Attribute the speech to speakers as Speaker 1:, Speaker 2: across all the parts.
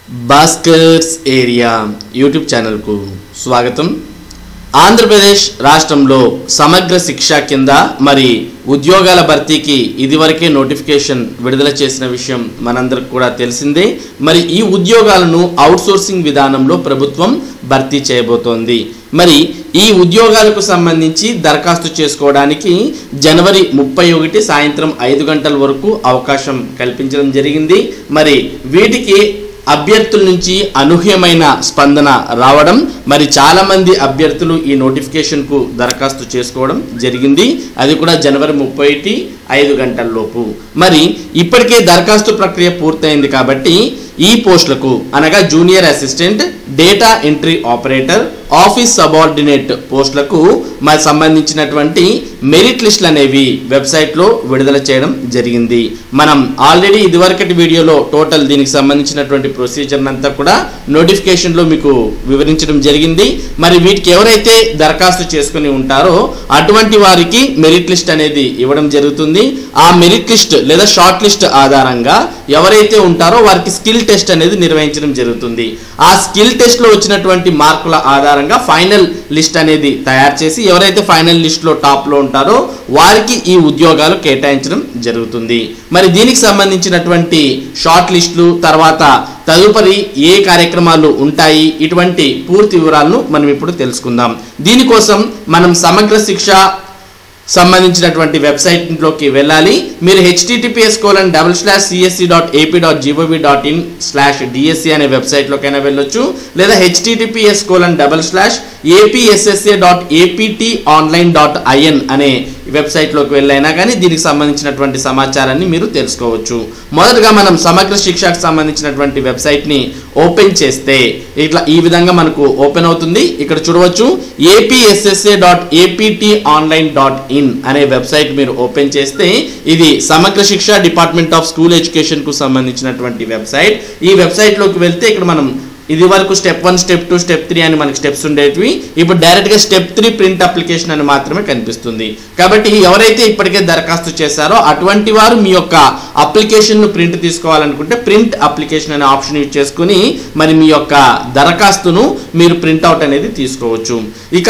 Speaker 1: Bhaskar's area YouTube ఛానల్కు స్వాగతం ఆంధ్రప్రదేశ్ రాష్ట్రంలో సమగ్ర శిక్ష కింద మరి ఉద్యోగాల భర్తీకి ఇదివరకే నోటిఫికేషన్ విడుదల చేసిన విషయం మనందరికి కూడా తెలిసిందే మరి ఈ ఉద్యోగాలను అవుట్సోర్సింగ్ విధానంలో ప్రభుత్వం భర్తీ చేయబోతోంది మరి ఈ ఉద్యోగాలకు సంబంధించి దరఖాస్తు చేసుకోవడానికి జనవరి ముప్పై ఒకటి సాయంత్రం ఐదు గంటల వరకు అవకాశం కల్పించడం జరిగింది మరి వీటికి అభ్యర్థుల నుంచి అనూహ్యమైన స్పందన రావడం మరి చాలా మంది అభ్యర్థులు ఈ నోటిఫికేషన్కు దరఖాస్తు చేసుకోవడం జరిగింది అది కూడా జనవరి ముప్పై ఒకటి ఐదు గంటల లోపు మరి ఇప్పటికే దరఖాస్తు ప్రక్రియ పూర్తయింది కాబట్టి ఈ పోస్టులకు అనగా junior assistant data entry operator office subordinate పోస్టులకు మరి సంబంధించినటువంటి మెరిట్ లిస్టులు అనేవి వెబ్సైట్లో విడుదల చేయడం జరిగింది మనం ఆల్రెడీ ఇదివరకటి వీడియోలో టోటల్ దీనికి సంబంధించినటువంటి ప్రొసీజర్ అంతా కూడా నోటిఫికేషన్లో మీకు వివరించడం జరిగింది మరి వీటికి ఎవరైతే దరఖాస్తు చేసుకుని ఉంటారో అటువంటి వారికి మెరిట్ లిస్ట్ అనేది ఇవ్వడం జరుగుతుంది ఆ మెరిట్ లిస్ట్ లేదా షార్ట్ లిస్ట్ ఆధారంగా ఎవరైతే ఉంటారో వారికి స్కిల్ టెస్ట్ అనేది నిర్వహించడం జరుగుతుంది ఆ స్కిల్ టెస్ట్లో వచ్చినటువంటి మార్కుల ఆధారంగా ఫైనల్ లిస్ట్ అనేది తయారు చేసి ఎవరైతే ఫైనల్ లిస్ట్లో టాప్లో ఉంటారో వారికి ఈ ఉద్యోగాలు కేటాయించడం జరుగుతుంది మరి దీనికి సంబంధించినటువంటి షార్ట్ లిస్టులు తర్వాత తదుపరి ఏ కార్యక్రమాలు ఉంటాయి ఇటువంటి పూర్తి వివరాలను మనం ఇప్పుడు తెలుసుకుందాం దీనికోసం మనం సమగ్ర శిక్ష సంబంధించినటువంటి వెబ్సైట్లోకి వెళ్ళాలి మీరు HTTPS colon double slash CSC dot AP dot GOV dot in slash DSC అనే వెబ్సైట్లోకైనా వెళ్ళొచ్చు లేదా HTTPS colon double slash APSSA dot APT online dot IN అనే వెబ్సైట్లోకి వెళ్ళైనా కానీ దీనికి సంబంధించినటువంటి సమాచారాన్ని మీరు తెలుసుకోవచ్చు మొదటగా మనం సమగ్ర శిక్షకు సంబంధించినటువంటి వెబ్సైట్ని ఓపెన్ చేస్తే ఇట్లా ఈ విధంగా మనకు ఓపెన్ అవుతుంది ఇక్కడ చూడవచ్చు APSSA dot APT online dot in అనే వెబ్సైట్ మీరు ఓపెన్ చేస్తే ఇది సమగ్ర శిక్ష డిపార్ట్మెంట్ ఆఫ్ స్కూల్ ఎడ్యుకేషన్ కు సంబంధించినటువంటి వెబ్సైట్ ఈ వెబ్సైట్లోకి వెళ్తే ఇక్కడ మనం ఇది వరకు step one step two step three అని మనకి స్టెప్స్ ఉండేటివి ఇప్పుడు డైరెక్ట్గా స్టెప్ త్రీ ప్రింట్ అప్లికేషన్ అని మాత్రమే కనిపిస్తుంది కాబట్టి ఎవరైతే ఇప్పటికే దరఖాస్తు చేశారో అటువంటి వారు మీ యొక్క అప్లికేషన్ను ప్రింట్ తీసుకోవాలనుకుంటే ప్రింట్ అప్లికేషన్ అనే ఆప్షన్ యూజ్ చేసుకుని మరి మీ యొక్క దరఖాస్తును మీరు ప్రింట్అవుట్ అనేది తీసుకోవచ్చు ఇక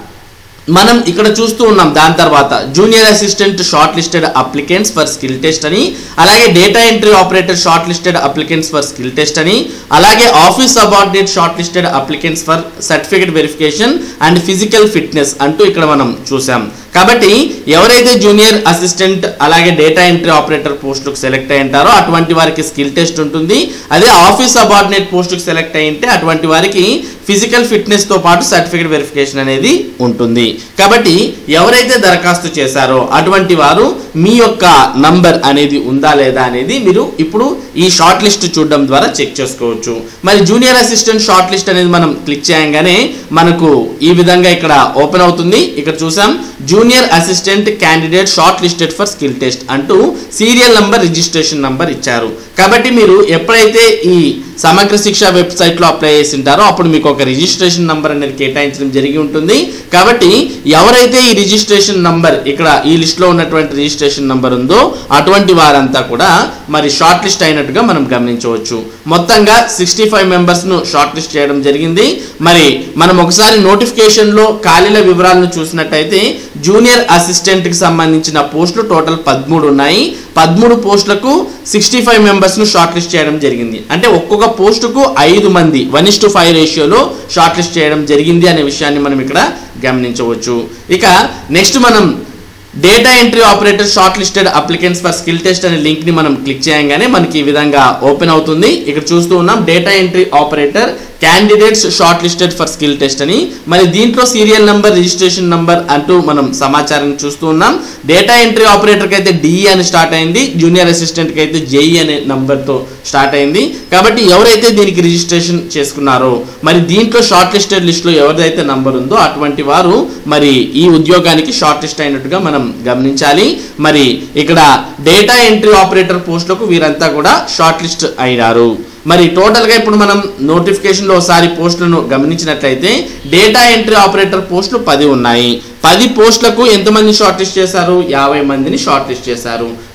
Speaker 1: మనం ఇక్కడ చూస్తూ ఉన్నాం దాని తర్వాత junior assistant short listed applicants for skill test అని అలాగే data entry operator short listed applicants for skill test అని అలాగే office subordinate short listed applicants for certificate verification and physical fitness అంటూ ఇక్కడ మనం చూసాం కాబట్టి ఎవరైతే జూనియర్ అసిస్టెంట్ అలాగే డేటా ఎంట్రీ ఆపరేటర్ పోస్టులకు సెలెక్ట్ అయి ఉంటారో అటువంటి వారికి స్కిల్ టెస్ట్ ఉంటుంది అదే ఆఫీస్ సబార్డినేట్ పోస్టుకు సెలెక్ట్ అయి ఉంటే అటువంటి వారికి ఫిజికల్ ఫిట్నెస్ తో పాటు సర్టిఫికేట్ వెరిఫికేషన్ అనేది ఉంటుంది కాబట్టి ఎవరైతే దరఖాస్తు చేశారో అటువంటి వారు మీ యొక్క నంబర్ అనేది ఉందా లేదా అనేది మీరు ఇప్పుడు ఈ షార్ట్ లిస్ట్ చూడడం ద్వారా చెక్ చేసుకోవచ్చు మరి జూనియర్ అసిస్టెంట్ షార్ట్ లిస్ట్ అనేది మనం క్లిక్ చేయగానే మనకు ఈ విధంగా ఇక్కడ ఓపెన్ అవుతుంది ఇక్కడ చూసాం junior assistant candidate short listed for skill test అంటూ సీరియల్ నంబర్ రిజిస్ట్రేషన్ నంబర్ ఇచ్చారు కాబట్టి మీరు ఎప్పుడైతే ఈ సమగ్ర శిక్ష వెబ్సైట్లో అప్లై చేసి ఉంటారో అప్పుడు మీకు ఒక రిజిస్ట్రేషన్ నంబర్ అనేది కేటాయించడం జరిగి ఉంటుంది కాబట్టి ఎవరైతే ఈ రిజిస్ట్రేషన్ నంబర్ ఇక్కడ ఈ లిస్ట్లో ఉన్నటువంటి రిజిస్ట్రేషన్ నంబర్ ఉందో అటువంటి వారంతా కూడా మరి షార్ట్ లిస్ట్ అయినట్టుగా మనం గమనించవచ్చు మొత్తంగా సిక్స్టీ ఫైవ్ మెంబర్స్ను షార్ట్ లిస్ట్ చేయడం జరిగింది మరి మనం ఒకసారి నోటిఫికేషన్లో ఖాళీల వివరాలను చూసినట్టయితే జూనియర్ అసిస్టెంట్కి సంబంధించిన పోస్టులు టోటల్ పదమూడు ఉన్నాయి పదమూడు పోస్టులకు సిక్స్టీ ఫైవ్ మెంబర్స్ను షార్ట్ లిస్ట్ చేయడం జరిగింది అంటే ఒక్కొక్క పోస్టుకు ఐదు మంది వన్ ఇస్ టు ఫైవ్ రేషియోలో షార్ట్ లిస్ట్ చేయడం జరిగింది అనే విషయాన్ని మనం ఇక్కడ గమనించవచ్చు ఇక నెక్స్ట్ మనం data entry operator short listed applicants for skill test అనే లింక్ ని మనం క్లిక్ చేయగానే మనకి ఈ విధంగా ఓపెన్ అవుతుంది ఇక్కడ చూస్తూ ఉన్నాం data entry operator candidates short listed for skill test అని మరి దీంట్లో సీరియల్ నంబర్ రిజిస్ట్రేషన్ నంబర్ అంటూ మనం సమాచారం చూస్తూ ఉన్నాం డేటా ఎంట్రీ ఆపరేటర్కి అయితే డిఈ అని స్టార్ట్ అయింది జూనియర్ అసిస్టెంట్కి అయితే జేఈ అనే నంబర్తో స్టార్ట్ అయింది కాబట్టి ఎవరైతే దీనికి రిజిస్ట్రేషన్ చేసుకున్నారో మరి దీంట్లో షార్ట్ లిస్టెడ్ లిస్ట్లో ఎవరిదైతే నంబర్ ఉందో అటువంటి వారు మరి ఈ ఉద్యోగానికి షార్ట్ లిస్ట్ అయినట్టుగా మనం గమనించాలి మరి ఇక్కడ డేటా ఎంట్రీ ఆపరేటర్ పోస్టులకు వీరంతా కూడా షార్ట్ లిస్ట్ అయినారు మరి టోటల్గా ఇప్పుడు మనం నోటిఫికేషన్లో ఒకసారి పోస్టులను గమనించినట్లయితే డేటా ఎంట్రీ ఆపరేటర్ పోస్టులు పది ఉన్నాయి పది పోస్టులకు ఎంతమంది షార్ట్ లిస్ట్ చేశారు యాభై మందిని షార్ట్ లిస్ట్ చేశారు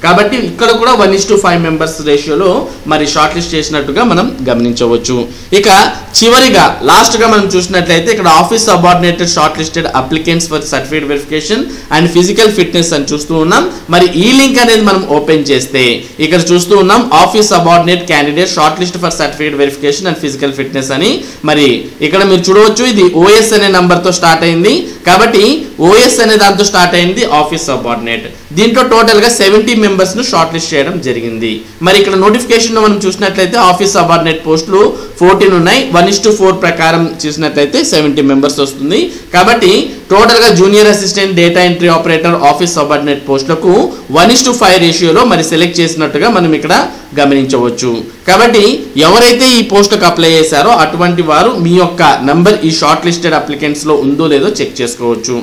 Speaker 1: కాబట్టి ఇక్కడ కూడా one is to five members రేషియోలో మరి షార్ట్ లిస్ట్ చేసినట్టుగా మనం గమనించవచ్చు ఇక చివరిగా లాస్ట్ గా మనం చూసినట్లయితే ఇక్కడ office subordinated short listed applicants for certificate verification and physical fitness అని చూస్తూ ఉన్నాం మరి ఈ లింక్ అనేది మనం ఓపెన్ చేస్తే ఇక్కడ చూస్తూ ఉన్నాం office subordinate candidate short list for certificate verification and physical fitness అని మరి ఇక్కడ మీరు చూడవచ్చు ఇది ఓఎస్ అనే నంబర్ తో స్టార్ట్ అయింది కాబట్టి ఓఎస్ అనే దాంతో స్టార్ట్ అయింది ఆఫీస్ సబార్డినేట్ దీంట్లో టోటల్ గా సెవెంటీ మెంబర్స్ ను షార్ట్ లిస్ట్ చేయడం జరిగింది మరి ఇక్కడ నోటిఫికేషన్ లో మనం చూసినట్లయితే ఆఫీస్ సబార్డినేట్ పోస్టులు ఫోర్టీన్ ఉన్నాయి వన్ ఇస్ టు ఫోర్ ప్రకారం చూసినట్లయితే సెవెంటీ మెంబర్స్ వస్తుంది కాబట్టి టోటల్ గా junior assistant data entry operator office subordinate పోస్టులకు వన్ ఇస్ టు ఫైవ్ రేషియోలో మరి సెలెక్ట్ చేసినట్టుగా మనం ఇక్కడ గమనించవచ్చు కాబట్టి ఎవరైతే ఈ పోస్టుకు అప్లై చేశారో అటువంటి వారు మీ యొక్క నంబర్ ఈ షార్ట్ లిస్టెడ్ అప్లికెంట్స్ లో ఉందో లేదో చెక్ చేసుకోవచ్చు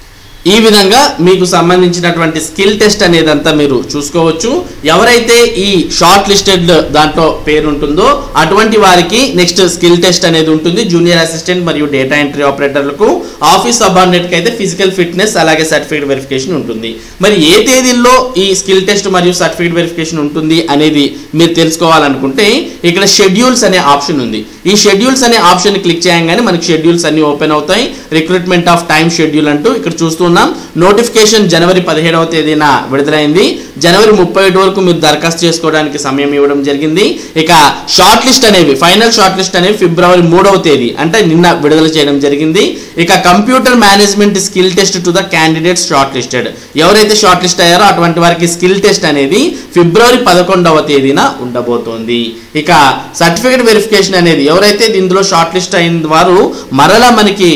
Speaker 1: ఈ విధంగా మీకు సంబంధించినటువంటి స్కిల్ టెస్ట్ అనేదంతా మీరు చూసుకోవచ్చు ఎవరైతే ఈ షార్ట్ లిస్టెడ్ దాంట్లో పేరు ఉంటుందో అటువంటి వారికి నెక్స్ట్ స్కిల్ టెస్ట్ అనేది ఉంటుంది జూనియర్ అసిస్టెంట్ మరియు డేటా ఎంట్రీ ఆపరేటర్లకు ఆఫీస్ సబార్డినేట్కి అయితే ఫిజికల్ ఫిట్నెస్ అలాగే సర్టిఫికేట్ వెరిఫికేషన్ ఉంటుంది మరి ఏ తేదీల్లో ఈ స్కిల్ టెస్ట్ మరియు సర్టిఫికేట్ వెరిఫికేషన్ ఉంటుంది అనేది మీరు తెలుసుకోవాలనుకుంటే ఇక్కడ షెడ్యూల్స్ అనే ఆప్షన్ ఉంది ఈ షెడ్యూల్స్ అనే ఆప్షన్ క్లిక్ చేయగానే మనకి షెడ్యూల్స్ అన్ని ఓపెన్ అవుతాయి రిక్రూట్మెంట్ ఆఫ్ టైం షెడ్యూల్ అంటూ ఇక్కడ చూస్తున్నాం నోటిఫికేషన్ జనవరి పదిహేడవ తేదీన విడుదలైంది జనవరి ముప్పై ఒకటి వరకు మీరు దరఖాస్తు చేసుకోవడానికి సమయం ఇవ్వడం జరిగింది ఇక షార్ట్ లిస్ట్ అనేవి ఫైనల్ షార్ట్ లిస్ట్ అనేవి ఫిబ్రవరి మూడవ తేదీ అంటే నిన్న విడుదల చేయడం జరిగింది ఇక computer management skill test to the candidates short listed ఎవరైతే షార్ట్ లిస్ట్ అయ్యారో అటువంటి వారికి స్కిల్ టెస్ట్ అనేది ఫిబ్రవరి పదకొండవ తేదీన ఉండబోతోంది ఇక సర్టిఫికేట్ వెరిఫికేషన్ అనేది ఎవరైతే ఇందులో షార్ట్ లిస్ట్ అయిన వారు మరలా మనకి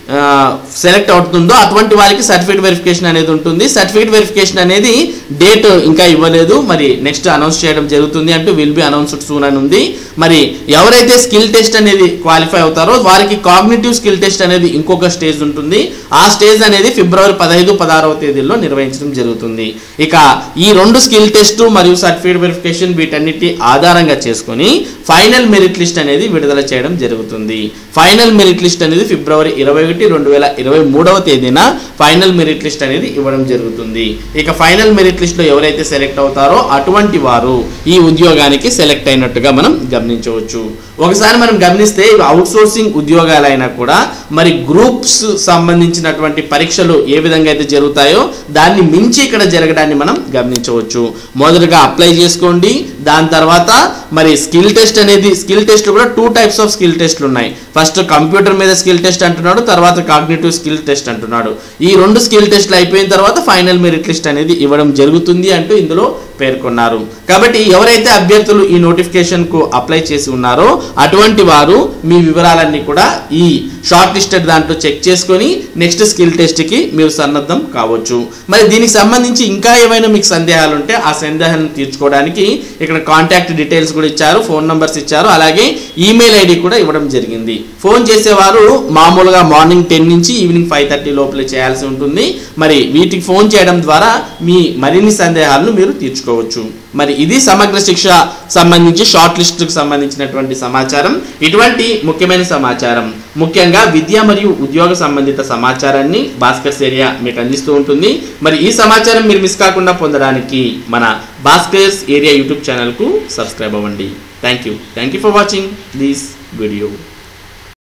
Speaker 1: సెలెక్ట్ అవుతుందో అటువంటి వారికి సర్టిఫికేట్ వెరిఫికేషన్ అనేది ఉంటుంది సర్టిఫికేట్ వెరిఫికేషన్ అనేది డేట్ ఇంకా ఇవ్వలేదు మరి నెక్స్ట్ అనౌన్స్ చేయడం జరుగుతుంది అంటూ విల్ బి అనౌన్స్డ్ సూన్ అని ఉంది మరి ఎవరైతే స్కిల్ టెస్ట్ అనేది క్వాలిఫై అవుతారో వారికి కాగ్నిటివ్ స్కిల్ టెస్ట్ అనేది ఇంకొక స్టేజ్ ఉంటుంది ఆ స్టేజ్ అనేది ఫిబ్రవరి పదహైదు పదహారవ తేదీల్లో నిర్వహించడం జరుగుతుంది ఇక ఈ రెండు స్కిల్ టెస్ట్ మరియు సర్టిఫికేట్ వెరిఫికేషన్ వీటన్నిటి ఆధారంగా చేసుకొని ఫైనల్ మెరిట్ లిస్ట్ అనేది విడుదల చేయడం జరుగుతుంది ఫైనల్ మెరిట్ లిస్ట్ అనేది ఫిబ్రవరి ఇరవై ఒకటి రెండు వేల ఇరవై మూడవ తేదీన ఫైనల్ మెరిట్ లిస్ట్ అనేది ఇవ్వడం జరుగుతుంది ఇక ఫైనల్ మెరిట్ లిస్ట్ లో ఎవరైతే సెలెక్ట్ అవుతారో అటువంటి వారు ఈ ఉద్యోగానికి సెలెక్ట్ అయినట్టుగా మనం గమనించవచ్చు ఒకసారి మనం గమనిస్తే ఇవి అవుట్ సోర్సింగ్ ఉద్యోగాలైనా కూడా మరి గ్రూప్స్ సంబంధించినటువంటి పరీక్షలు ఏ విధంగా అయితే జరుగుతాయో దాన్ని మించి ఇక్కడ జరగడాన్ని మనం గమనించవచ్చు మొదటగా అప్లై చేసుకోండి దాని తర్వాత మరి స్కిల్ టెస్ట్ అనేది స్కిల్ టెస్ట్ కూడా టూ టైప్స్ ఆఫ్ స్కిల్ టెస్ట్లు ఉన్నాయి ఫస్ట్ కంప్యూటర్ మీద స్కిల్ టెస్ట్ అంటున్నాడు తర్వాత కాగ్నేటివ్ స్కిల్ టెస్ట్ అంటున్నాడు ఈ రెండు స్కిల్ టెస్ట్లు అయిపోయిన తర్వాత ఫైనల్ మెరిట్ లిస్ట్ అనేది ఇవ్వడం జరుగుతుంది అంటూ ఇందులో పేర్కొన్నారు కాబట్టి ఎవరైతే అభ్యర్థులు ఈ నోటిఫికేషన్ కు అప్లై చేసి ఉన్నారో అటువంటి వారు మీ వివరాలన్నీ కూడా ఈ షార్ట్ లిస్టెడ్ దాంట్లో చెక్ చేసుకొని నెక్స్ట్ స్కిల్ టెస్ట్ కి మీరు సన్నద్ధం కావచ్చు మరి దీనికి సంబంధించి ఇంకా ఏమైనా మీకు సందేహాలు ఉంటే ఆ సందేహాలను తీర్చుకోవడానికి ఇక్కడ కాంటాక్ట్ డీటెయిల్స్ కూడా ఇచ్చారు ఫోన్ నంబర్స్ ఇచ్చారు అలాగే ఈమెయిల్ ఐడి కూడా ఇవ్వడం జరిగింది ఫోన్ చేసేవారు మామూలుగా మార్నింగ్ టెన్ నుంచి ఈవినింగ్ ఫైవ్ థర్టీ లోపల చేయాల్సి ఉంటుంది మరి వీటికి ఫోన్ చేయడం ద్వారా మీ మరిన్ని సందేహాలను మీరు తీర్చుకోవచ్చు మరి ఇది సమగ్ర శిక్ష సంబంధించి షార్ట్ లిస్ట్కి సంబంధించినటువంటి సమాచారం ఇటువంటి ముఖ్యమైన సమాచారం ముఖ్యంగా విద్య మరియు ఉద్యోగ సంబంధిత సమాచారాన్ని భాస్కర్స్ ఏరియా మీకు అందిస్తూ ఉంటుంది మరి ఈ సమాచారం మీరు మిస్ కాకుండా పొందడానికి మన భాస్కర్స్ ఏరియా యూట్యూబ్ ఛానల్కు సబ్స్క్రైబ్ అవ్వండి thank you thank you for watching this video